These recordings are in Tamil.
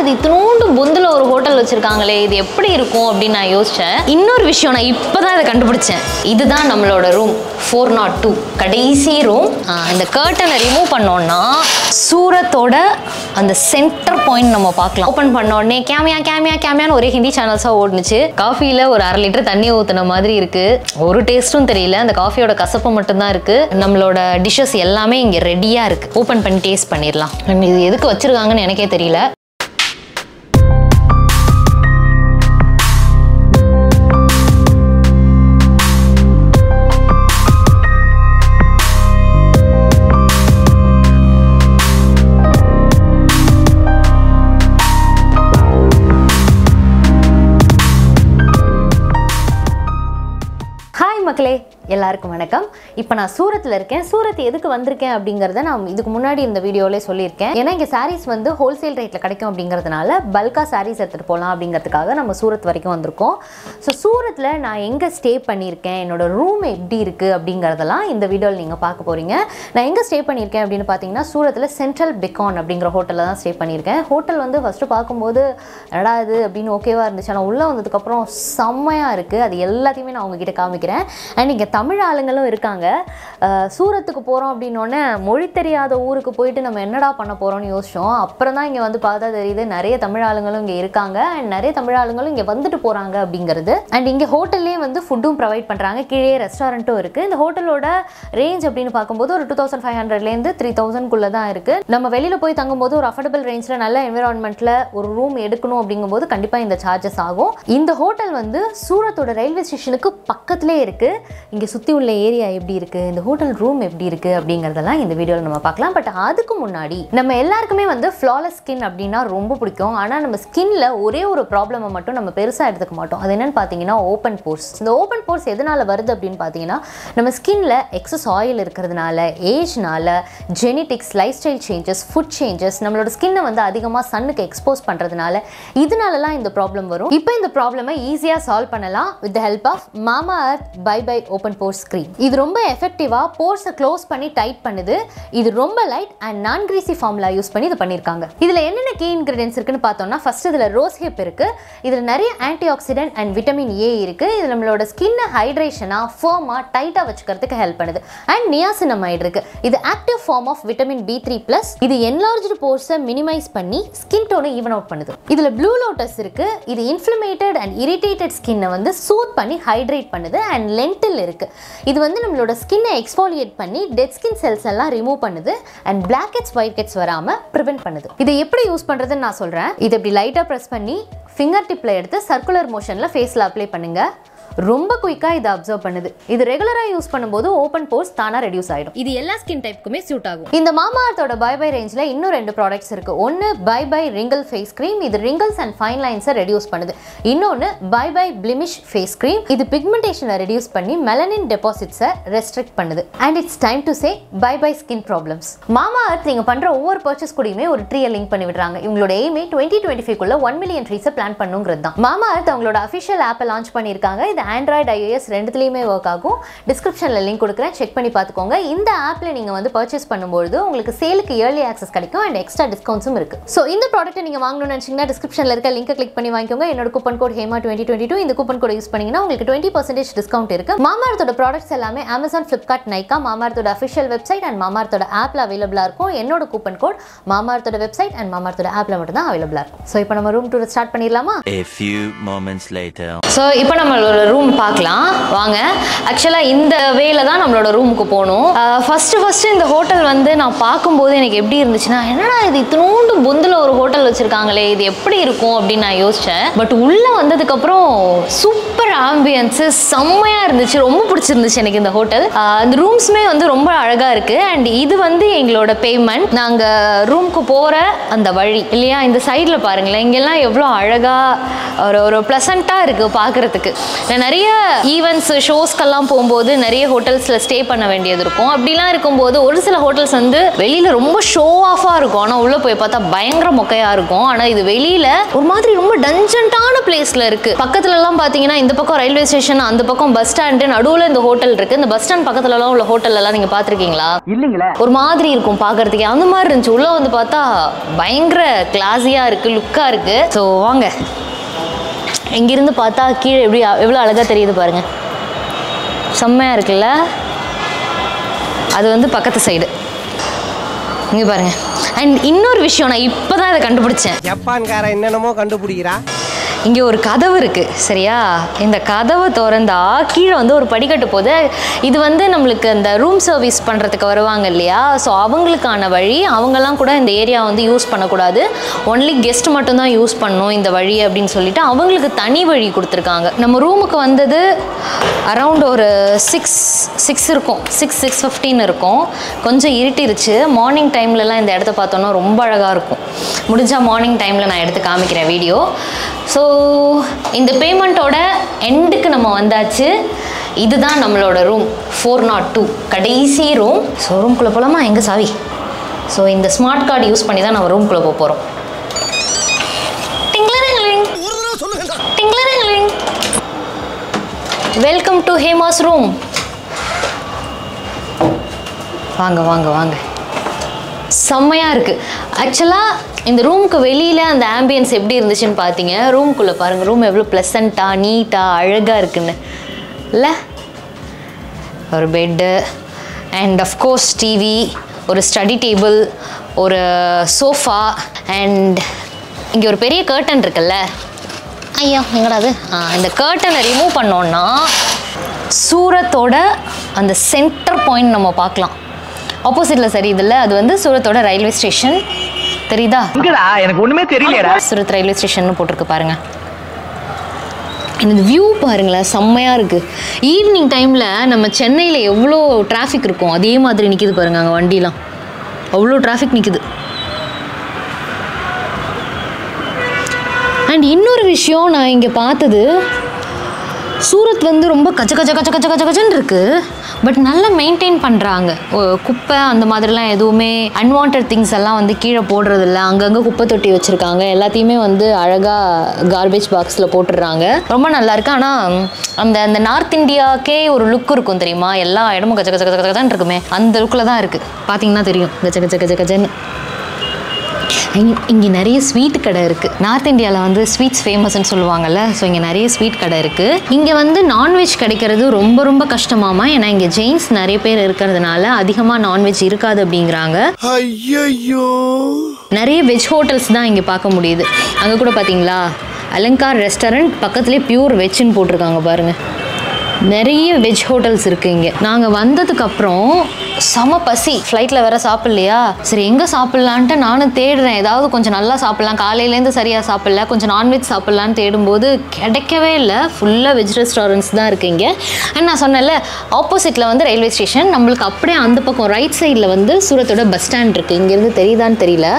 இது இத்தினோண்டு பொந்தில் ஒரு ஹோட்டல் வச்சிருக்காங்களே இது எப்படி இருக்கும் அப்படின்னு நான் யோசிச்சேன் இன்னொரு விஷயம் நான் இப்பதான் இதை கண்டுபிடிச்சேன் இதுதான் நம்மளோட ரூம் ஃபோர் நாட் டூ கடைசி ரூம் இந்த கர்ட்டனை ரிமூவ் பண்ணோம்னா சூரத்தோட அந்த சென்டர் பாயிண்ட் நம்ம பார்க்கலாம் ஓப்பன் பண்ண உடனே கேமியா கேமியா கேமியான்னு ஒரே ஹிந்தி சேனல்ஸாக ஓடுனுச்சு காஃபியில் ஒரு அரை லிட்டர் தண்ணி ஊற்றுன மாதிரி இருக்கு ஒரு டேஸ்ட்டும் தெரியல அந்த காஃபியோட கசப்பு மட்டும்தான் இருக்கு நம்மளோட டிஷ்ஷஸ் எல்லாமே இங்கே ரெடியாக இருக்கு ஓப்பன் பண்ணி டேஸ்ட் பண்ணிடலாம் And இது எதுக்கு வச்சிருக்காங்கன்னு எனக்கே தெரியல ஹாய் மக்களே எல்லாருக்கும் வணக்கம் இப்போ நான் சூரத்தில் இருக்கேன் சூரத் எதுக்கு வந்திருக்கேன் அப்படிங்கிறத நான் இதுக்கு முன்னாடி இந்த வீடியோவிலே சொல்லியிருக்கேன் ஏன்னா இங்கே சாரீஸ் வந்து ஹோல்சேல் ரேட்டில் கிடைக்கும் அப்படிங்கிறதுனால பல்காக சாரீஸ் எடுத்துகிட்டு போகலாம் அப்படிங்கிறதுக்காக நம்ம சூரத் வரைக்கும் வந்திருக்கோம் ஸோ சூரத்தில் நான் எங்கே ஸ்டே பண்ணியிருக்கேன் என்னோட ரூம் எப்படி இருக்குது அப்படிங்கிறதெல்லாம் இந்த வீடியோவில் நீங்கள் பார்க்க போகிறீங்க நான் எங்கே ஸ்டே பண்ணியிருக்கேன் அப்படின்னு பார்த்தீங்கன்னா சூரத்தில் சென்ட்ரல் பெக்கான் அப்படிங்கிற ஹோட்டலில் தான் ஸ்டே பண்ணியிருக்கேன் ஹோட்டல் வந்து ஃபஸ்ட்டு பார்க்கும்போது என்னடா இது அப்படின்னு ஓகேவாக இருந்துச்சு ஆனால் உள்ளே வந்ததுக்கப்புறம் செம்மையாக இருக்குது அது எல்லாத்தையுமே நான் உங்ககிட்ட காமிக்கிறேன் அண்ட் இங்கே தமிழ் ஆளுங்களும் இருக்காங்க அஹ் சூரத்துக்கு போகிறோம் அப்படின்னோடனே மொழி தெரியாத ஊருக்கு போயிட்டு நம்ம என்னடா பண்ண போகிறோம்னு யோசிச்சோம் அப்புறம் தான் இங்கே வந்து பார்த்தா தெரியுது நிறைய தமிழ் ஆளுங்களும் இங்கே இருக்காங்க அண்ட் நிறைய தமிழ் ஆளுங்களும் இங்கே வந்துட்டு போகிறாங்க அப்படிங்கிறது அண்ட் இங்கே ஹோட்டல்லே வந்து ஃபுட்டும் ப்ரொவைட் பண்ணுறாங்க கீழே ரெஸ்டாரண்ட்டும் இருக்குது இந்த ஹோட்டலோட ரேஞ்ச் அப்படின்னு பார்க்கும்போது ஒரு டூ தௌசண்ட் ஃபைவ் ஹண்ட்ரட்லேருந்து த்ரீ தௌசண்ட்குள்ளே தான் இருக்குது நம்ம வெளியில் போய் தங்கும்போது ஒரு அஃபோர்டபுள் ரேஞ்சில் நல்ல என்விரான்மெண்ட்டில் ஒரு ரூம் எடுக்கணும் அப்படிங்கும்போது கண்டிப்பாக இந்த சார்ஜஸ் ஆகும் இந்த ஹோட்டல் வந்து சூரத்தோட ரயில்வே ஸ்டேஷனுக்கு பக்கத்துலேயே இருக்குது இங்கே சுற்றி உள்ள ஏரியா எப்படி இருக்குது இந்த ஹோட்டல் ரூம் எப்படி இருக்குது அப்படிங்கிறதெல்லாம் இந்த வீடியோவில் நம்ம பார்க்கலாம் பட் அதுக்கு முன்னாடி நம்ம எல்லாருக்குமே வந்து ஃப்ளாலஸ் ஸ்கின் அப்படின்னா ரொம்ப பிடிக்கும் ஆனால் நம்ம ஸ்கின்ல ஒரே ஒரு ப்ராப்ளமை மட்டும் நம்ம பெருசாக எடுத்துக்க மாட்டோம் அது என்னன்னு பார்த்தீங்கன்னா ஓப்பன் போர்ஸ் இந்த ஓப்பன் போர்ஸ் எதனால் வருது அப்படின்னு பார்த்தீங்கன்னா நம்ம ஸ்கின்ல எக்ஸஸ் ஆயில் இருக்கிறதுனால ஏஜ்னால genetics lifestyle changes food changes நம்மளோட ஸ்கின்னை வந்து அதிகமாக சன்னுக்கு எக்ஸ்போஸ் பண்ணுறதுனால இதனாலலாம் இந்த ப்ராப்ளம் வரும் இப்போ இந்த ப்ராப்ளமை ஈஸியாக சால்வ் பண்ணலாம் with the help of Mamaearth bye bye open pores screen இது ரொம்ப எஃபெக்டிவாக போர்ஸை க்ளோஸ் பண்ணி டைட் பண்ணுது இது ரொம்ப லைட் அண்ட் நான் கிரீசி ஃபார்முலா யூஸ் பண்ணி இது பண்ணியிருக்காங்க இதில் என்னென்ன கீ இன்கிரீடியன்ஸ் இருக்குன்னு பார்த்தோம்னா ஃபர்ஸ்ட் இதில் ரோஸ் ஹிப் இருக்கு இதில் நிறைய antioxidant and vitamin A இருக்கு இது நம்மளோட ஸ்கின்னை ஹைட்ரேஷனாக ஃபோமாக டைட்டாக வச்சுக்கிறதுக்கு ஹெல்ப் பண்ணுது அண்ட் நியாசினமைடு இருக்கு இது active form of vitamin B three plus இது என்லார்ஜ்டு போர்ஸை மினிமைஸ் பண்ணி ஸ்கின் டோனை ஈவன் அவுட் பண்ணுது இதில் ப்ளூ லோட்டஸ் இருக்கு இது இன்ஃப்ளமேட்டட் அண்ட் இரிட்டேட்டட் ஸ்கின்னை வந்து சூத் பண்ணி ஹைட்ரேட் பண்ணுது அண்ட் லென்டில் இருக்கு இது வந்து நம்மளோட ஸ்கின்னை எக்ஸ்ஃபாலியேட் பண்ணி டெட் ஸ்கின் செல்ஸ் எல்லாம் ரிமூவ் பண்ணுது and blackheads whiteheads வராமல் ப்ரிவென்ட் பண்ணுது இதை எப்படி யூஸ் பண்ணுறதுன்னு நான் சொல்கிறேன் இதை இப்படி லைட்டாக ப்ரெஸ் பண்ணி ஃபிங்கர் டிப்பில் எடுத்து சர்க்குலர் மோஷனில் ஃபேஸில் அப்ளை பண்ணுங்க ரொம்ப குயிக்காக இதை அப்சர்வ் பண்ணுது இது ரெகுலராக யூஸ் பண்ணும்போது ஓப்பன் போர்ஸ் தானாக ரெடியூஸ் ஆகிடும் இது எல்லா ஸ்கின் டைப்புக்குமே சூட் ஆகும் இந்த மாமார்த்தோட பை பை ரேஞ்சில் இன்னும் ரெண்டு ப்ராடக்ட்ஸ் இருக்கு ஒன்று bye bye wrinkle face cream இது ரிங்கிள்ஸ் அண்ட் ஃபைன் லைன்ஸை ரெடியூஸ் பண்ணுது இன்னொன்று bye bye blemish face cream இது பிக்மெண்டேஷனை ரெடியூஸ் பண்ணி மெலனின் டெபாசிட்ஸை ரெஸ்ட்ரிக்ட் பண்ணுது and it's time to say bye bye skin problems Mamaearth நீங்கள் பண்ணுற ஒவ்வொரு பர்ச்சேஸ் கூடயுமே ஒரு ட்ரீயை லிங்க் பண்ணி விடுறாங்க இவங்களோட எய்மே டுவெண்ட்டி டுவெண்ட்டி ஃபைவ்க்குள்ள ஒன் மில்லியன் ட்ரீஸை பிளான் பண்ணுங்கிறது தான் மாமா அர்த் அவங்களோட அஃபிஷியல் ஆப்பை லான்ச் பண்ணியிருக்காங்க இது ஆண்ட்ராய்டு ஐஓஎஸ் ரெண்டுத்துலேயுமே ஒர்க் ஆகும் டிஸ்கிரிப்ஷனில் லிங்க் கொடுக்குறேன் செக் பண்ணி பார்த்துக்கோங்க இந்த ஆப்பில் நீங்கள் வந்து பர்ச்சேஸ் பண்ணும்போது உங்களுக்கு சேலுக்கு ஏர்லி ஆக்சஸ் கிடைக்கும் அண்ட் எக்ஸ்ட்ரா டிஸ்கவுண்ட்ஸும் இருக்குது ஸோ இந்த ப்ராடக்ட்டை நீங்கள் வாங்கணும்னு நினச்சிங்கன்னா டிஸ்கிரிப்ஷனில் இருக்க லிங்கை கிளிக் பண்ணி வாங்கிக்கோங்க என்னோட coupon code Hema twenty twenty two இந்த கூப்பன் கோட் யூஸ் பண்ணிங்கன்னா உங்களுக்கு டுவெண்ட்டி பர்சன்டேஜ் டிஸ்கவுண்ட் இருக்குது மாமாரத்தோட ப்ராடக்ட்ஸ் எல்லாமே அமேசான் ஃப்ளிப்கார்ட் நைக்கா மாமாரத்தோட அஃபிஷியல் வெப்சைட் அண்ட் மாமாரத்தோட ஆப்பில் அவைலபிளாக இருக்கும் என்னோட கூப்பன் கோட் மாமாரத்தோட வெப்சைட் அண்ட் மாமாரத்தோட ஆப்பில் மட்டும் தான் அவைலபிளாக இருக்கும் ஸோ இப்போ நம்ம ரூம் டூர் ஸ்டார்ட் பண்ணிடலாமா A few moments later. So இப்போ நம்மளோட ரூம் பார்க்கலாம் வாங்க ஆக்சுவலாக இந்த வேல தான் நம்மளோட ரூமுக்கு போகணும் ஃபஸ்ட்டு ஃபஸ்ட்டு இந்த ஹோட்டல் வந்து நான் பார்க்கும்போது எனக்கு எப்படி இருந்துச்சுன்னா என்னடா இது இத்தினோண்டு பொந்தில் ஒரு ஹோட்டல் வச்சுருக்காங்களே இது எப்படி இருக்கும் அப்படின்னு நான் யோசித்தேன் பட் உள்ளே வந்ததுக்கப்புறம் சூப்பர் ஆம்பியன்ஸு செம்மையாக இருந்துச்சு ரொம்ப பிடிச்சிருந்துச்சு எனக்கு இந்த ஹோட்டல் அந்த ரூம்ஸுமே வந்து ரொம்ப அழகாக இருக்குது அண்ட் இது வந்து எங்களோட பேமெண்ட் நாங்கள் ரூமுக்கு போகிற அந்த வழி இல்லையா இந்த சைடில் பாருங்களேன் இங்கெல்லாம் எவ்வளோ அழகாக ஒரு ஒரு ப்ளசண்ட்டாக இருக்குது பார்க்குறதுக்கு நான் நிறைய ஈவெண்ட்ஸ் ஷோஸ்க்கெல்லாம் போகும்போது நிறைய ஹோட்டல்ஸில் ஸ்டே பண்ண வேண்டியது இருக்கும் அப்படிலாம் இருக்கும்போது ஒரு சில ஹோட்டல்ஸ் வந்து வெளியில் ரொம்ப ஷோ ஆஃபாக இருக்கும் ஆனால் உள்ளே போய் பார்த்தா பயங்கர மொக்கையாக இருக்கும் இருக்கும் ஆனால் இது வெளியில் ஒரு மாதிரி ரொம்ப டஞ்சன்ட்டான பிளேஸில் இருக்குது பக்கத்துலலாம் பார்த்தீங்கன்னா இந்த பக்கம் ரயில்வே ஸ்டேஷன் அந்த பக்கம் பஸ் ஸ்டாண்டு நடுவில் இந்த ஹோட்டல் இருக்குது இந்த பஸ் ஸ்டாண்ட் பக்கத்துலலாம் உள்ள ஹோட்டல்லாம் நீங்கள் பார்த்துருக்கீங்களா இல்லைங்களே ஒரு மாதிரி இருக்கும் பார்க்கறதுக்கே அந்த மாதிரி இருந்துச்சு உள்ளே வந்து பார்த்தா பயங்கர கிளாஸியாக இருக்குது லுக்காக இருக்குது ஸோ வாங்க இங்கிருந்து பார்த்தா கீழே எப்படி எவ்வளோ அழகாக தெரியுது பாருங்க செம்மையாக இருக்குல்ல அது வந்து பக்கத்து சைடு இங்கே பாருங்க அண்ட் இன்னொரு விஷயம் நான் இப்போ தான் இதை கண்டுபிடிச்சேன் ஜப்பான்காரன் என்னென்னமோ கண்டுபிடிக்கிறா இங்கே ஒரு கதவு இருக்குது சரியா இந்த கதவை திறந்தா கீழே வந்து ஒரு படிக்கட்டு போகுது இது வந்து நம்மளுக்கு அந்த ரூம் சர்வீஸ் பண்ணுறதுக்கு வருவாங்க இல்லையா ஸோ அவங்களுக்கான வழி அவங்கெல்லாம் கூட இந்த ஏரியா வந்து யூஸ் பண்ணக்கூடாது ஒன்லி கெஸ்ட் மட்டும்தான் யூஸ் பண்ணணும் இந்த வழி அப்படின்னு சொல்லிட்டு அவங்களுக்கு தனி வழி கொடுத்துருக்காங்க நம்ம ரூமுக்கு வந்தது அரவுண்ட் ஒரு சிக்ஸ் சிக்ஸ் இருக்கும் சிக்ஸ் சிக்ஸ் ஃபிஃப்டீன் இருக்கும் கொஞ்சம் இருட்டிருச்சு மார்னிங் டைம்லலாம் இந்த இடத்த பார்த்தோன்னா ரொம்ப அழகாக இருக்கும் முடிஞ்சால் மார்னிங் டைமில் நான் எடுத்து காமிக்கிறேன் வீடியோ ஸோ இந்த பேமெண்ட்டோட எண்டுக்கு நம்ம வந்தாச்சு இதுதான் நம்மளோட ரூம் ஃபோர் நாட் டூ கடைசி ரூம் ஸோ ரூம்குள்ளே போகலாமா எங்கே சாவி ஸோ இந்த ஸ்மார்ட் கார்டு யூஸ் பண்ணி தான் நம்ம ரூம்குள்ளே போக போகிறோம் வெல்கம் டு ஹேமாஸ் ரூம் வாங்க வாங்க வாங்க செம்மையாக இருக்குது ஆக்சுவலாக இந்த ரூமுக்கு வெளியில் அந்த ஆம்பியன்ஸ் எப்படி இருந்துச்சுன்னு பார்த்தீங்க ரூம்குள்ளே பாருங்கள் ரூம் எவ்வளோ ப்ளசண்ட்டாக நீட்டாக அழகாக இருக்குன்னு இல்லை ஒரு பெட்டு அண்ட் அஃப்கோர்ஸ் டிவி ஒரு ஸ்டடி டேபிள் ஒரு சோஃபா அண்ட் இங்கே ஒரு பெரிய கர்டன் இருக்குல்ல ஐயா எங்கடா அது ஆ இந்த கர்ட்டனை ரிமூவ் பண்ணோன்னா சூரத்தோட அந்த சென்டர் பாயிண்ட் நம்ம பார்க்கலாம் ஆப்போசிட்டில் சரி இதில் அது வந்து சூரத்தோட ரயில்வே ஸ்டேஷன் தெரியுதா எங்கடா எனக்கு ஒண்ணுமே தெரியலடா சூரத் ரயில்வே ஸ்டேஷன் போட்டிருக்கு பாருங்க இந்த வியூ பாருங்களேன் செம்மையாக இருக்குது ஈவினிங் டைமில் நம்ம சென்னையில் எவ்வளோ டிராஃபிக் இருக்கும் அதே மாதிரி நிற்கிது பாருங்க அங்கே வண்டிலாம் அவ்வளோ டிராஃபிக் நிற்குது அண்ட் இன்னொரு விஷயம் நான் இங்கே பார்த்தது சூரத் வந்து ரொம்ப கச்ச கச்ச கச்ச கச்ச கச்ச கச்சன்னு இருக்கு பட் நல்லா மெயின்டைன் பண்ணுறாங்க குப்பை அந்த மாதிரிலாம் எதுவுமே அன்வான்ட் திங்ஸ் எல்லாம் வந்து கீழே போடுறதில்ல அங்கங்கே குப்பை தொட்டி வச்சுருக்காங்க எல்லாத்தையுமே வந்து அழகாக கார்பேஜ் பாக்ஸில் போட்டுடுறாங்க ரொம்ப நல்லா இருக்கு ஆனால் அந்த அந்த நார்த் இந்தியாக்கே ஒரு லுக் இருக்கும் தெரியுமா எல்லா இடமும் கச்ச கச்ச கச்ச கச்சன்னு இருக்குமே அந்த லுக்கில் தான் இருக்குது பார்த்தீங்கன்னா தெரியும் கச்ச கச்ச கச்ச கச்சன்னு இங்க- இங்கே நிறைய ஸ்வீட் கடை இருக்குது நார்த் இந்தியாவில் வந்து ஸ்வீட்ஸ் ஃபேமஸ்ன்னு சொல்லுவாங்கல்ல ஸோ இங்கே நிறைய ஸ்வீட் கடை இருக்குது இங்கே வந்து நான்வெஜ் கிடைக்கிறது ரொம்ப ரொம்ப கஷ்டமாமா ஏன்னா இங்கே ஜெயின்ஸ் நிறைய பேர் இருக்கிறதுனால அதிகமாக நான்வெஜ் இருக்காது அப்படிங்கிறாங்க நிறைய வெஜ் ஹோட்டல்ஸ் தான் இங்கே பார்க்க முடியுது அங்கே கூட பார்த்தீங்களா அலங்கார் ரெஸ்டாரண்ட் பக்கத்துலேயே பியூர் வெஜ்ஜுன்னு போட்டிருக்காங்க பாருங்கள் நிறைய வெஜ் ஹோட்டல்ஸ் இருக்குது இங்கே நாங்கள் வந்ததுக்கப்புறம் செம பசி ஃப்ளைட்டில் வேற சாப்பிட்லையா சரி எங்கே சாப்பிட்லான்ட்டு நானும் தேடுறேன் ஏதாவது கொஞ்சம் நல்லா சாப்பிட்லாம் காலையிலேருந்து சரியாக சாப்பிடல கொஞ்சம் நான்வெஜ் சாப்பிட்லான்னு தேடும்போது கிடைக்கவே இல்லை ஃபுல்லாக வெஜ் ரெஸ்டாரண்ட்ஸ் தான் இருக்குது இங்கே அண்ட் நான் சொன்னேன்ல ஆப்போசிட்டில் வந்து ரயில்வே ஸ்டேஷன் நம்மளுக்கு அப்படியே அந்த பக்கம் ரைட் சைடில் வந்து சூரத்தோட பஸ் ஸ்டாண்ட் இருக்குது இங்கேருந்து தெரியுதான்னு தெரியல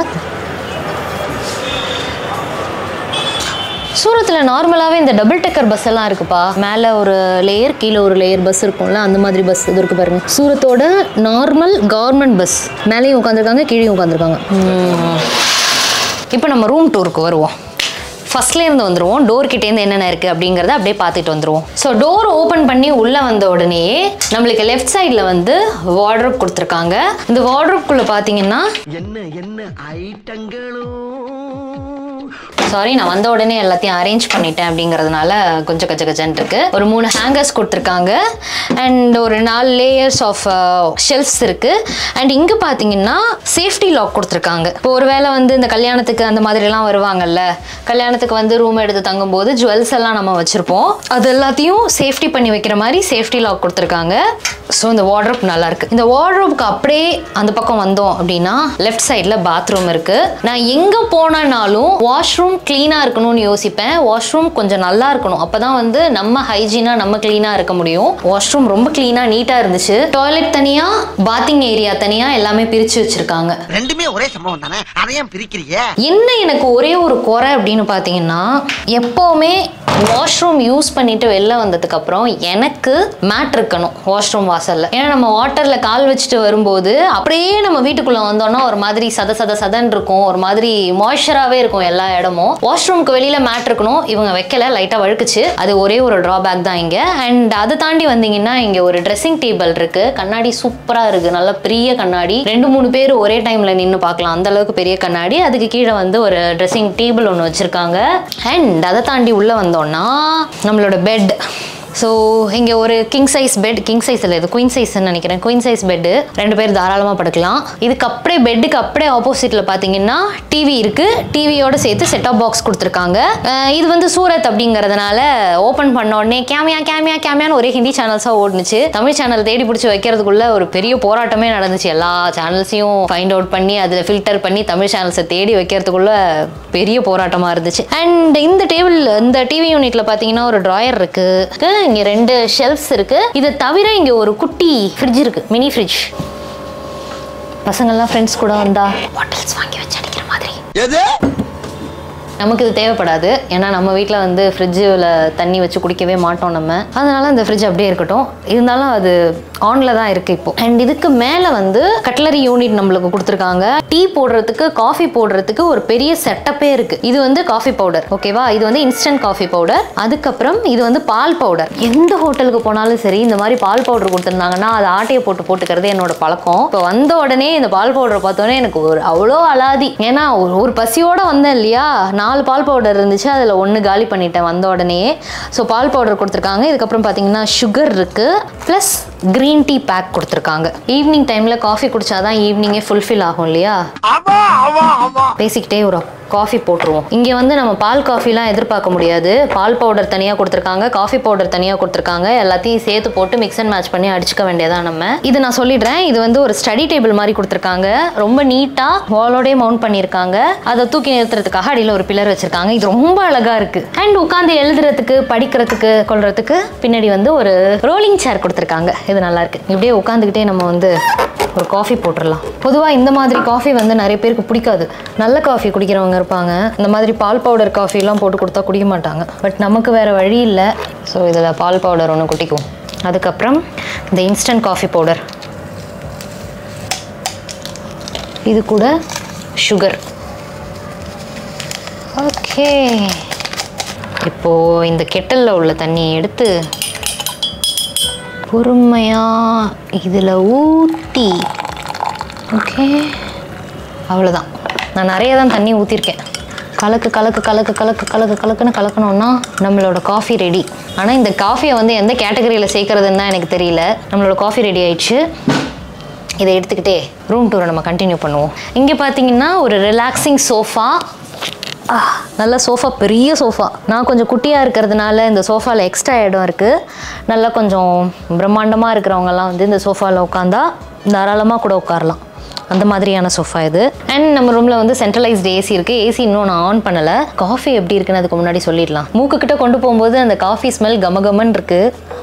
சூரத்தில் நார்மலாகவே இந்த டபுள் டெக்கர் பஸ் எல்லாம் இருக்குப்பா மேலே ஒரு லேயர் கீழே ஒரு லேயர் பஸ் இருக்கும்ல அந்த மாதிரி பஸ் இது இருக்கு பாருங்க சூரத்தோட நார்மல் கவர்மெண்ட் பஸ் மேலேயும் உட்காந்துருக்காங்க கீழேயும் உட்காந்துருக்காங்க இப்போ நம்ம ரூம் டூருக்கு வருவோம் ஃபர்ஸ்ட்லேருந்து வந்துடுவோம் டோர் கிட்டேருந்து என்னென்ன இருக்குது அப்படிங்கிறத அப்படியே பார்த்துட்டு வந்துடுவோம் ஸோ டோர் ஓப்பன் பண்ணி உள்ளே வந்த உடனே நம்மளுக்கு லெஃப்ட் சைடில் வந்து வார்ட்ரோப் கொடுத்துருக்காங்க இந்த வார்ட்ரோப்குள்ளே பார்த்தீங்கன்னா என்ன என்ன ஐட்டங்களும் சாரி நான் வந்த உடனே எல்லாத்தையும் அரேஞ்ச் பண்ணிட்டேன் அப்படிங்கிறதுனால கொஞ்சம் கச்ச கச்சன்ட்டு இருக்கு ஒரு மூணு ஹேங்கர்ஸ் கொடுத்துருக்காங்க அண்ட் ஒரு நாலு லேயர்ஸ் ஆஃப் ஷெல்ஃப்ஸ் இருக்கு அண்ட் இங்கே பார்த்தீங்கன்னா சேஃப்டி லாக் கொடுத்துருக்காங்க இப்போ ஒருவேளை வந்து இந்த கல்யாணத்துக்கு அந்த மாதிரிலாம் வருவாங்கல்ல கல்யாணத்துக்கு வந்து ரூம் எடுத்து தங்கும்போது ஜுவல்ஸ் எல்லாம் நம்ம வச்சுருப்போம் அது எல்லாத்தையும் சேஃப்டி பண்ணி வைக்கிற மாதிரி சேஃப்டி லாக் கொடுத்துருக்காங்க ஸோ இந்த வார்ட்ரோப் நல்லா இருக்கு இந்த வார்ட்ரோப்க்கு அப்படியே அந்த பக்கம் வந்தோம் அப்படின்னா லெஃப்ட் சைடில் பாத்ரூம் இருக்கு நான் எங்கே போனாலும் வாஷ்ரூம் க்ளீனாக இருக்கணும்னு யோசிப்பேன் வாஷ்ரூம் கொஞ்சம் நல்லா இருக்கணும் அப்போ தான் வந்து நம்ம ஹைஜீனாக நம்ம க்ளீனாக இருக்க முடியும் வாஷ்ரூம் ரொம்ப க்ளீனாக நீட்டாக இருந்துச்சு டாய்லெட் தனியாக பாத்திங் ஏரியா தனியாக எல்லாமே பிரித்து வச்சுருக்காங்க ரெண்டுமே ஒரே சம்பவம் தானே அதை ஏன் பிரிக்கிறீங்க என்ன எனக்கு ஒரே ஒரு குறை அப்படின்னு பார்த்தீங்கன்னா எப்போவுமே வாஷ்ரூம் யூஸ் பண்ணிட்டு வெளில வந்ததுக்கு அப்புறம் எனக்கு மேட் இருக்கணும் வாஷ்ரூம் வாசல்ல ஏன்னா நம்ம வாட்டர்ல கால் வச்சுட்டு வரும்போது அப்படியே நம்ம வீட்டுக்குள்ள வந்தோம்னா ஒரு மாதிரி சத சத சதன் இருக்கும் ஒரு மாதிரி மாய்ஸ்சராகவே இருக்கும் எல்லா இடமும் வாஷ்ரூம்க்கு வெளியில மேட் இருக்கணும் இவங்க வைக்கல லைட்டா வழுக்குச்சு அது ஒரே ஒரு டிராபேக் தான் இங்க அண்ட் அதை தாண்டி வந்தீங்கன்னா இங்க ஒரு ட்ரெஸ்ஸிங் டேபிள் இருக்கு கண்ணாடி சூப்பரா இருக்கு நல்ல பெரிய கண்ணாடி ரெண்டு மூணு பேர் ஒரே டைம்ல நின்று பார்க்கலாம் அந்த அளவுக்கு பெரிய கண்ணாடி அதுக்கு கீழே வந்து ஒரு ட்ரெஸ்ஸிங் டேபிள் ஒன்று வச்சிருக்காங்க அண்ட் அதை தாண்டி உள்ள வந்தோம்னா நம்மளோட பெட் ஸோ இங்கே ஒரு king size bed king size இல்லை இது குயின் சைஸ்ன்னு நினைக்கிறேன் குயின் சைஸ் பெட்டு ரெண்டு பேர் தாராளமாக படுக்கலாம் இதுக்கு அப்படியே பெட்டுக்கு அப்படியே ஆப்போசிட்டில் பார்த்தீங்கன்னா டிவி இருக்குது டிவியோட சேர்த்து செட்டாப் பாக்ஸ் கொடுத்துருக்காங்க அஹ் இது வந்து சூரத் அப்படிங்கிறதுனால ஓப்பன் பண்ண உடனே கேமியா கேமியா கேமியான்னு ஒரே ஹிந்தி சேனல்ஸாக ஓடுனுச்சு தமிழ் சேனல் தேடி பிடிச்சி வைக்கிறதுக்குள்ள ஒரு பெரிய போராட்டமே நடந்துச்சு எல்லா சேனல்ஸையும் ஃபைண்ட் அவுட் பண்ணி அதில் ஃபில்டர் பண்ணி தமிழ் சேனல்ஸை தேடி வைக்கிறதுக்குள்ள பெரிய போராட்டமாக இருந்துச்சு அண்ட் இந்த டேபிள் இந்த டிவி யூனிட்ல பார்த்தீங்கன்னா ஒரு ட்ராயர் இருக்கு இங்கே ரெண்டு ஷெல்ஃப்ஸ் இருக்கு இதை தவிர இங்கே ஒரு குட்டி ஃப்ரிட்ஜ் இருக்கு மினி ஃப்ரிட்ஜ் பசங்கள்லாம் ஃப்ரெண்ட்ஸ் கூட வந்தா பாட்டில்ஸ் வாங்கி வச்சு அடிக்கிற மாதிரி நமக்கு இது தேவைப்படாது ஏன்னா நம்ம வீட்டில் வந்து ஃப்ரிட்ஜில் தண்ணி வச்சு குடிக்கவே மாட்டோம் நம்ம அதனால இந்த ஃப்ரிட்ஜ் அப்படியே இருக்கட்டும் இருந்தாலும் அது ஆனில் தான் இருக்குது இப்போ அண்ட் இதுக்கு மேலே வந்து கட்லரி யூனிட் நம்மளுக்கு கொடுத்துருக்காங்க டீ போடுறதுக்கு காஃபி போடுறதுக்கு ஒரு பெரிய செட்டப்பே இருக்குது இது வந்து காஃபி பவுடர் ஓகேவா இது வந்து இன்ஸ்டன்ட் காஃபி பவுடர் அதுக்கப்புறம் இது வந்து பால் பவுடர் எந்த ஹோட்டலுக்கு போனாலும் சரி இந்த மாதிரி பால் பவுடர் கொடுத்துருந்தாங்கன்னா அதை ஆட்டையை போட்டு போட்டுக்கிறது என்னோட பழக்கம் இப்போ வந்த உடனே இந்த பால் பவுடரை பார்த்தோன்னே எனக்கு ஒரு அவ்வளோ அலாதி ஏன்னா ஒரு ஒரு பசியோட வந்தேன் இல்லையா நாலு பால் பவுடர் இருந்துச்சு அதில் ஒன்று காலி பண்ணிட்டேன் வந்த உடனே ஸோ பால் பவுடர் கொடுத்துருக்காங்க இதுக்கப்புறம் பார்த்தீங்கன்னா சுகர் இருக்குது ப்ளஸ் க்ரீன் டீ பேக் கொடுத்துருக்காங்க ஈவினிங் டைமில் காஃபி குடிச்சாதான் ஈவினிங்கே ஃபுல்ஃபில் ஆகும் இல்லையா பேசிக்கிட்டே ஒரு காஃபி போட்டுருவோம் இங்கே வந்து நம்ம பால் காஃபிலாம் எதிர்பார்க்க முடியாது பால் பவுடர் தனியாக கொடுத்துருக்காங்க காஃபி பவுடர் தனியாக கொடுத்துருக்காங்க எல்லாத்தையும் சேர்த்து போட்டு மிக்ஸ் அண்ட் மேட்ச் பண்ணி அடிச்சுக்க வேண்டியதான் நம்ம இது நான் சொல்லிடுறேன் இது வந்து ஒரு ஸ்டடி டேபிள் மாதிரி கொடுத்துருக்காங்க ரொம்ப நீட்டாக வாலோடே மவுண்ட் பண்ணியிருக்காங்க அதை தூக்கி நிறுத்துறதுக்காக அடியில் ஒரு பில்லர் வச்சிருக்காங்க இது ரொம்ப அழகா இருக்கு அண்ட் உட்காந்து எழுதுறதுக்கு படிக்கிறதுக்கு கொள்றதுக்கு பின்னாடி வந்து ஒரு ரோலிங் சேர் கொடுத்துருக்காங்க இது நல்லா இருக்கு இப்படியே உட்காந்துக்கிட்டே நம்ம வந்து ஒரு காஃபி போட்டுடலாம் பொதுவாக இந்த மாதிரி காஃபி வந்து நிறைய பேருக்கு பிடிக்காது நல்ல காஃபி குடிக்கிறவங்க இருப்பாங்க இந்த மாதிரி பால் பவுடர் காஃபிலாம் போட்டு கொடுத்தா குடிக்க மாட்டாங்க பட் நமக்கு வேற வழி இல்லை ஸோ இதில் பால் பவுடர் ஒன்று குட்டிக்கும் அதுக்கப்புறம் இந்த இன்ஸ்டன்ட் காஃபி பவுடர் இது கூட சுகர் ஓகே இப்போ இந்த கெட்டலில் உள்ள தண்ணியை எடுத்து பொறுமையாக இதில் ஊற்றி ஓகே அவ்வளோதான் நான் நிறைய தான் தண்ணி ஊற்றிருக்கேன் கலக்கு கலக்கு கலக்கு கலக்கு கலக்கு கலக்குன்னு கலக்கணும்னா நம்மளோட காஃபி ரெடி ஆனால் இந்த காஃபியை வந்து எந்த கேட்டகரியில் சேர்க்குறதுன்னு தான் எனக்கு தெரியல நம்மளோட காஃபி ரெடி ஆயிடுச்சு இதை எடுத்துக்கிட்டே ரூம் டூரை நம்ம கண்டினியூ பண்ணுவோம் இங்கே பார்த்தீங்கன்னா ஒரு ரிலாக்ஸிங் சோஃபா ஆ, நல்ல சோஃபா பெரிய சோஃபா நான் கொஞ்சம் குட்டியாக இருக்கிறதுனால இந்த சோஃபாவில் எக்ஸ்ட்ரா இடம் இருக்குது நல்லா கொஞ்சம் பிரம்மாண்டமாக இருக்கிறவங்கலாம் வந்து இந்த சோஃபாவில் உட்காந்தா தாராளமாக கூட உட்காரலாம் அந்த மாதிரியான சோஃபா இது அண்ட் நம்ம ரூமில் வந்து சென்ட்ரலைஸ்டு ஏசி இருக்குது ஏசி இன்னும் நான் ஆன் பண்ணலை காஃபி எப்படி இருக்குன்னு அதுக்கு முன்னாடி சொல்லிடலாம் மூக்கு கிட்ட கொண்டு போகும்போது அந்த காஃபி ஸ்மெல் கமகமன்னு இருக்குது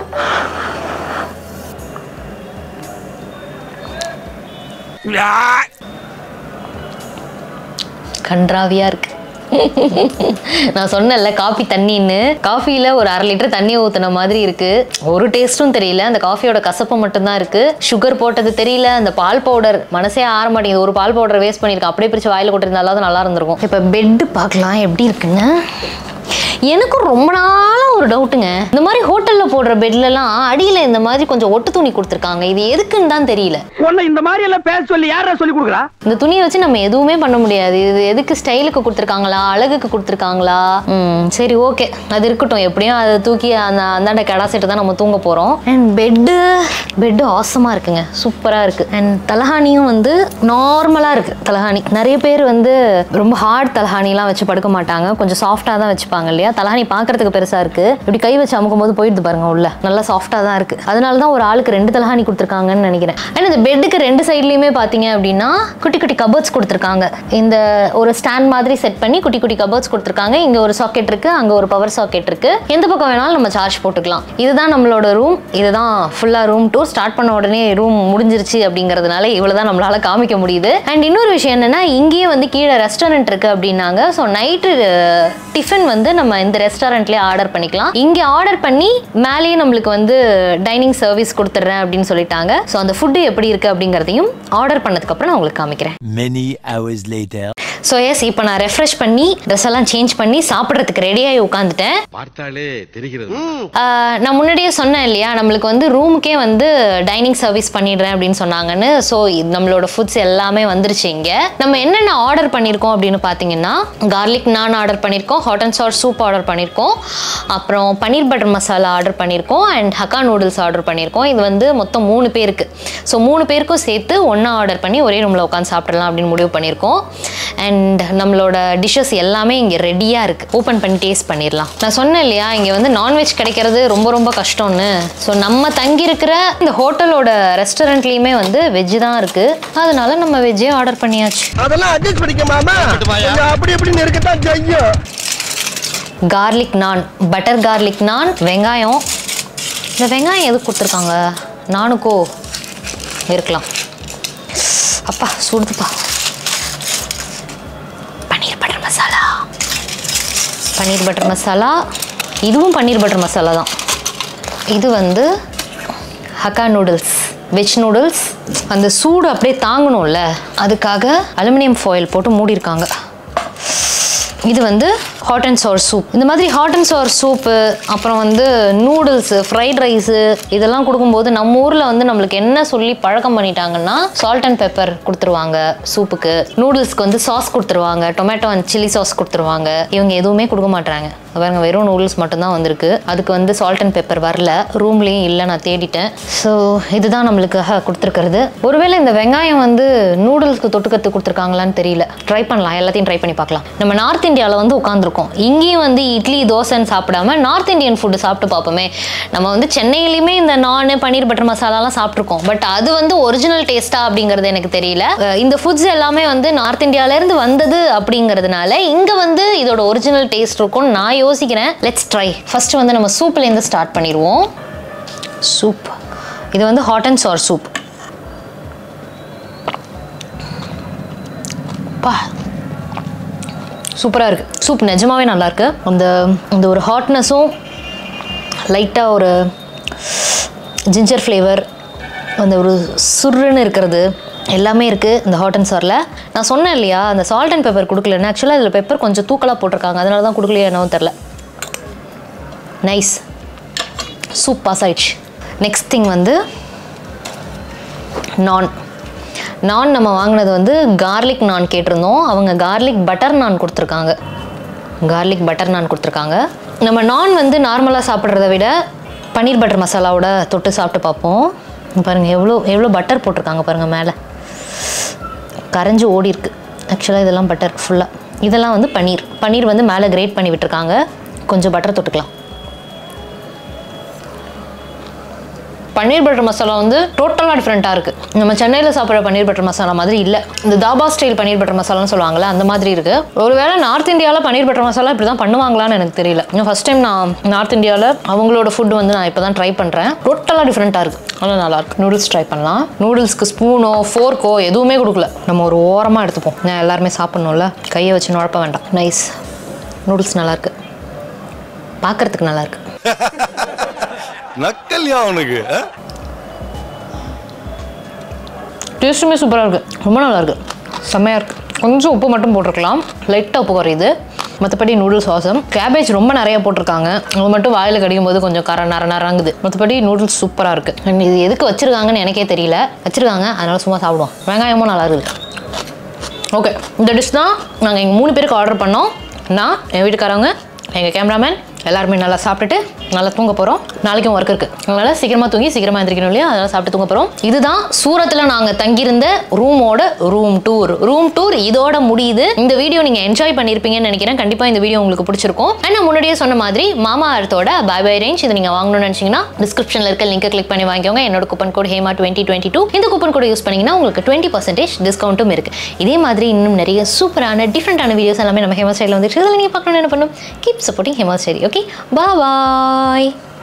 கன்றாவியாக இருக்கு நான் சொன்னேன்ல காஃபி தண்ணின்னு காஃபியில் ஒரு அரை லிட்டர் தண்ணி ஊற்றுன மாதிரி இருக்கு ஒரு டேஸ்ட்டும் தெரியல அந்த காஃபியோட கசப்பு மட்டும்தான் இருக்கு சுகர் போட்டது தெரியல அந்த பால் பவுடர் மனசே ஆற மாட்டேங்குது ஒரு பால் பவுடர் வேஸ்ட் பண்ணியிருக்கேன் அப்படியே பிரிச்சு வாயில் கொட்டிருந்தாலும் நல்லா இருந்திருக்கும் இப்போ பெட்டு பார்க்கலாம் எப்படி இருக்குன்னு எனக்கும் ரொம்ப நாளாக ஒரு டவுட்டுங்க இந்த மாதிரி ஹோட்டலில் போடுற பெட்லலாம் அடியில் இந்த மாதிரி கொஞ்சம் ஒட்டு துணி கொடுத்துருக்காங்க இது எதுக்குன்னு தான் தெரியல உன்னை இந்த மாதிரி எல்லாம் பேச சொல்லி யாரா சொல்லி கொடுக்குறா இந்த துணியை வச்சு நம்ம எதுவுமே பண்ண முடியாது இது எதுக்கு ஸ்டைலுக்கு கொடுத்துருக்காங்களா அழகுக்கு கொடுத்துருக்காங்களா ம் சரி ஓகே அது இருக்கட்டும் எப்படியும் அதை தூக்கி அந்த அந்தாண்ட கடாசிட்டு தான் நம்ம தூங்க போகிறோம் அண்ட் பெட்டு பெட்டு ஆசமாக இருக்குங்க சூப்பராக இருக்குது அண்ட் தலஹானியும் வந்து நார்மலாக இருக்குது தலஹானி நிறைய பேர் வந்து ரொம்ப ஹார்ட் தலஹானிலாம் வச்சு படுக்க மாட்டாங்க கொஞ்சம் சாஃப்டாக தான் வச்சுப்பாங்க இல்லையா தலஹானி பார்க்கறதுக்கு பெருசாக இருக்குது இப்படி கை வச்சு அமுக்கும் போது போயிடுது பாருங்க உள்ள நல்லா சாஃப்டாக தான் இருக்குது அதனால தான் ஒரு ஆளுக்கு ரெண்டு தலஹானி கொடுத்துருக்காங்கன்னு நினைக்கிறேன் அண்ட் இந்த பெட்டுக்கு ரெண்டு சைட்லையுமே பார்த்தீங்க அப்படின்னா குட்டி குட்டி கபர்ட்ஸ் கொடுத்துருக்காங்க இந்த ஒரு ஸ்டாண்ட் மாதிரி செட் பண்ணி குட்டி குட்டி கபர்ட்ஸ் கொடுத்துருக்காங்க இங்கே ஒரு சாக்கெட் இருக்கு அங்கே ஒரு பவர் சாக்கெட் இருக்கு எந்த பக்கம் வேணாலும் நம்ம சார்ஜ் போட்டுக்கலாம் இதுதான் நம்மளோட ரூம் இதுதான் ஃபுல்லாக ரூம் டூர் ஸ்டார்ட் பண்ண உடனே ரூம் முடிஞ்சிருச்சு அப்படிங்கிறதுனால இவ்வளோ தான் நம்மளால காமிக்க முடியுது அண்ட் இன்னொரு விஷயம் என்னன்னா இங்கேயே வந்து கீழே ரெஸ்டாரண்ட் இருக்கு அப்படின்னாங்க ஸோ நைட்டு டிஃபன் வந்து நம்ம நம்ம இந்த ரெஸ்டாரண்ட்லேயே ஆர்டர் பண்ணிக்கலாம் இங்கே ஆர்டர் பண்ணி மேலேயே நம்மளுக்கு வந்து டைனிங் சர்வீஸ் கொடுத்துட்றேன் அப்படின்னு சொல்லிட்டாங்க ஸோ அந்த ஃபுட்டு எப்படி இருக்குது அப்படிங்கிறதையும் ஆர்டர் பண்ணதுக்கப்புறம் நான் உங்களுக்கு காமிக்கிறேன் Many hours later. So yes இப்போ நான் ரெஃப்ரெஷ் பண்ணி ட்ரெஸ் எல்லாம் சேஞ்ச் பண்ணி சாப்பிட்றதுக்கு ரெடியாகி உட்காந்துட்டேன் பார்த்தாலே தெரிகிறது ஆஹ் நான் முன்னாடியே சொன்னேன் இல்லையா நம்மளுக்கு வந்து ரூமுக்கே வந்து டைனிங் சர்வீஸ் பண்ணிடுறேன் அப்படின்னு சொன்னாங்கன்னு ஸோ நம்மளோட ஃபுட்ஸ் எல்லாமே வந்துருச்சு இங்கே நம்ம என்னென்ன ஆர்டர் பண்ணியிருக்கோம் அப்படின்னு பார்த்தீங்கன்னா கார்லிக் நான் ஆர்டர் பண்ணியிருக்கோம் hot and sour soup order பண்ணியிருக்கோம் அப்புறம் பன்னீர் பட்டர் மசாலா ஆர்டர் பண்ணியிருக்கோம் அண்ட் ஹக்கா நூடுல்ஸ் ஆர்டர் பண்ணியிருக்கோம் இது வந்து மொத்தம் மூணு பேருக்கு ஸோ மூணு பேருக்கும் சேர்த்து ஒன்றா ஆர்டர் பண்ணி ஒரே ரூமில் உட்காந்து சாப்பிடலாம் அப்படின்னு முடிவு பண்ணியிருக்கோம் அண்ட் நம்மளோட டிஷ்ஷஸ் எல்லாமே இங்கே ரெடியாக இருக்குது ஓப்பன் பண்ணி டேஸ்ட் பண்ணிடலாம் நான் சொன்னேன் இல்லையா இங்கே வந்து நான்வெஜ் கிடைக்கிறது ரொம்ப ரொம்ப கஷ்டம்னு ஸோ நம்ம தங்கியிருக்கிற இந்த ஹோட்டலோட ரெஸ்டாரண்ட்லேயுமே வந்து வெஜ் தான் இருக்குது அதனால நம்ம வெஜ்ஜே ஆர்டர் பண்ணியாச்சு அதெல்லாம் அட்ஜஸ்ட் பண்ணிக்க மாமா கொஞ்சம் அப்படி இப்படி இருக்கத்தான் செய்யும் கார்லிக் நான் பட்டர் கார்லிக் நான் வெங்காயம் இந்த வெங்காயம் எதுக்கு கொடுத்துருக்காங்க நானுக்கோ இருக்கலாம் அப்பா சுடுதுப்பா பன்னீர் பட்டர் மசாலா பன்னீர் பட்டர் மசாலா இதுவும் பன்னீர் பட்டர் மசாலா தான் இது வந்து ஹக்கா நூடுல்ஸ் வெஜ் நூடுல்ஸ் அந்த சூடு அப்படியே தாங்கணும்ல அதுக்காக அலுமினியம் ஃபாயில் போட்டு மூடியிருக்காங்க இது வந்து ஹாட் அண்ட் சோர் சூப் இந்த மாதிரி ஹாட் அண்ட் சோர் சூப்பு அப்புறம் வந்து நூடுல்ஸு ஃப்ரைட் ரைஸு இதெல்லாம் கொடுக்கும்போது நம்ம ஊரில் வந்து நம்மளுக்கு என்ன சொல்லி பழக்கம் பண்ணிட்டாங்கன்னா சால்ட் அண்ட் பெப்பர் கொடுத்துருவாங்க சூப்புக்கு நூடுல்ஸ்க்கு வந்து சாஸ் கொடுத்துருவாங்க டொமேட்டோ அண்ட் சில்லி சாஸ் கொடுத்துருவாங்க இவங்க எதுவுமே கொடுக்க மாட்டாங்க பாருங்க வெறும் நூடுல்ஸ் மட்டும்தான் வந்திருக்கு அதுக்கு வந்து சால்ட் அண்ட் பெப்பர் வரல ரூம்லேயும் இல்லை நான் தேடிட்டேன் ஸோ இதுதான் நம்மளுக்காக கொடுத்துருக்கிறது ஒருவேளை இந்த வெங்காயம் வந்து நூடுல்ஸ்க்கு தொட்டுக்கத்து கொடுத்துருக்காங்களான்னு தெரியல ட்ரை பண்ணலாம் எல்லாத்தையும் ட்ரை பண்ணி பார்க்கலாம் நம்ம நார்த் இந்தியாவில் வந்து உட்காந்துருக்கோம் இங்கேயும் வந்து இட்லி தோசைன்னு சாப்பிடாம நார்த் இந்தியன் ஃபுட்டு சாப்பிட்டு பார்ப்போமே நம்ம வந்து சென்னையிலையுமே இந்த நான் பன்னீர் பட்டர் மசாலாலாம் சாப்பிட்ருக்கோம் பட் அது வந்து ஒரிஜினல் டேஸ்டா அப்படிங்கிறது எனக்கு தெரியல அஹ் இந்த ஃபுட்ஸ் எல்லாமே வந்து நார்த் இந்தியாவிலேருந்து வந்தது அப்படிங்கிறதுனால இங்கே வந்து இதோட ஒரிஜினல் டேஸ்ட் இருக்கும்னு நான் யோசிக்கிறேன் லெட்ஸ் ட்ரை ஃபர்ஸ்ட் வந்து நம்ம சூப்லேருந்து ஸ்டார்ட் பண்ணிடுவோம் சூப் இது வந்து ஹாட் அண்ட் சார் சூப் பா சூப்பராக இருக்குது சூப் நிஜமாவே நல்லா இருக்கு அந்த அந்த ஒரு ஹாட்னஸும் லைட்டாக ஒரு ஜிஞ்சர் ஃப்ளேவர் அந்த ஒரு சுருன்னு இருக்கிறது எல்லாமே இருக்குது இந்த ஹாட் அண்ட் சாரில் நான் சொன்னேன் இல்லையா அந்த சால்ட் அண்ட் பெப்பர் கொடுக்கலன்னு ஆக்சுவலாக இதில் பெப்பர் கொஞ்சம் தூக்கலாக போட்டிருக்காங்க அதனால தான் கொடுக்கலையா என்னவோ தெரில நைஸ் சூப் பாஸ் ஆயிடுச்சு நெக்ஸ்ட் திங் வந்து நான் நான் நம்ம வாங்கினது வந்து கார்லிக் நான் கேட்டிருந்தோம் அவங்க கார்லிக் பட்டர் நான் கொடுத்துருக்காங்க கார்லிக் பட்டர் நான் கொடுத்துருக்காங்க நம்ம நான் வந்து நார்மலாக சாப்பிட்றத விட பன்னீர் பட்டர் மசாலாவோட தொட்டு சாப்பிட்டு பார்ப்போம் இங்க பாருங்க எவ்வளோ எவ்வளோ பட்டர் போட்டிருக்காங்க பாருங்கள் மேலே கரைஞ்சு ஓடி இருக்கு ஆக்சுவலாக இதெல்லாம் பட்டர் ஃபுல்லாக இதெல்லாம் வந்து பன்னீர் பன்னீர் வந்து மேலே கிரேட் பண்ணி விட்டுருக்காங்க கொஞ்சம் பட்டர் தொட்டுக்கலாம் பன்னீர் பட்டர் மசாலா வந்து டோட்டலாக டிஃப்ரெண்ட்டாக இருக்குது நம்ம சென்னையில் சாப்பிட்ற பன்னீர் பட்டர் மசாலா மாதிரி இல்லை இந்த தாபா ஸ்டைல் பன்னீர் பட்டர் மசாலான்னு சொல்லுவாங்கல்ல அந்த மாதிரி இருக்குது ஒருவேளை நார்த் இந்தியாவில் பன்னீர் பட்டர் மசாலா இப்படி தான் பண்ணுவாங்களான்னு எனக்கு தெரியல இன்னும் ஃபஸ்ட் டைம் நான் நார்த் இந்தியாவில் அவங்களோட ஃபுட் வந்து நான் இப்போ தான் ட்ரை பண்ணுறேன் டோட்டலாக டிஃப்ரெண்ட்டாக இருக்குது அதெல்லாம் நல்லா இருக்கு நூடுல்ஸ் ட்ரை பண்ணலாம் நூடுல்ஸ்க்கு ஸ்பூனோ ஃபோர்க்கோ எதுவுமே கொடுக்கல நம்ம ஒரு ஓரமாக எடுத்துப்போம் நான் எல்லாருமே சாப்பிட்ணும்ல கையை வச்சு நுழப்ப வேண்டாம் நைஸ் நூடுல்ஸ் நல்லாயிருக்கு பார்க்குறதுக்கு நல்லாயிருக்கு நக்கல்யா அவனுக்கு ஆ? டேஸ்ட்டுமே சூப்பராக இருக்குது ரொம்ப நல்லா இருக்குது செம்மையாக இருக்குது கொஞ்சம் உப்பு மட்டும் போட்டிருக்கலாம் லைட்டாக உப்பு குறையுது மற்றபடி நூடுல்ஸ் வாசம் கேபேஜ் ரொம்ப நிறைய போட்டிருக்காங்க அது மட்டும் வாயில் கடிக்கும் போது கொஞ்சம் கர நர நரங்குது மற்றபடி நூடுல்ஸ் சூப்பராக இருக்குது இது எதுக்கு வச்சுருக்காங்கன்னு எனக்கே தெரியல வச்சுருக்காங்க அதனால சும்மா சாப்பிடுவோம் வெங்காயமும் நல்லா இருக்குது ஓகே இந்த டிஷ் தான் நாங்கள் எங்கள் மூணு பேருக்கு ஆர்டர் பண்ணோம் நான் என் வீட்டுக்காரவங்க எங்கள் கேமராமேன் எல்லாருமே நல்லா சாப்பிட்டுட்டு நல்லா தூங்க போகிறோம் நாளைக்கும் ஒர்க் இருக்குது அதனால் சீக்கிரமாக தூங்கி சீக்கிரமாக எந்திரிக்கணும் இல்லையா அதனால் சாப்பிட்டு தூங்க போகிறோம் இதுதான் சூரத்தில் நாங்கள் தங்கியிருந்த ரூமோட ரூம் டூர் ரூம் டூர் இதோட முடியுது இந்த வீடியோ நீங்கள் என்ஜாய் பண்ணியிருப்பீங்கன்னு நினைக்கிறேன் கண்டிப்பாக இந்த வீடியோ உங்களுக்கு பிடிச்சிருக்கும் அண்ட் நான் முன்னாடியே சொன்ன மாதிரி மாமா அர்த்தோட பை பை ரேஞ்ச் இது நீங்கள் வாங்கணும்னு நினச்சிங்கன்னா டிஸ்கிரிப்ஷனில் இருக்க லிங்கை கிளிக் பண்ணி வாங்கிக்கோங்க என்னோட coupon code Hema twenty twenty two இந்த கூப்பன் கோட் யூஸ் பண்ணிங்கன்னா உங்களுக்கு டுவெண்ட்டி பர்சன்டேஜ் டிஸ்கவுண்ட்டும் இருக்குது இதே மாதிரி இன்னும் நிறைய சூப்பரான டிஃப்ரெண்டான வீடியோஸ் எல்லாமே நம்ம ஹேமா ஸ்டைலில் வந்துட்டு இதில் நீங்கள் பார்க்கணும்னு என்ன பண்ணும் keep supporting Hema style okay பாய்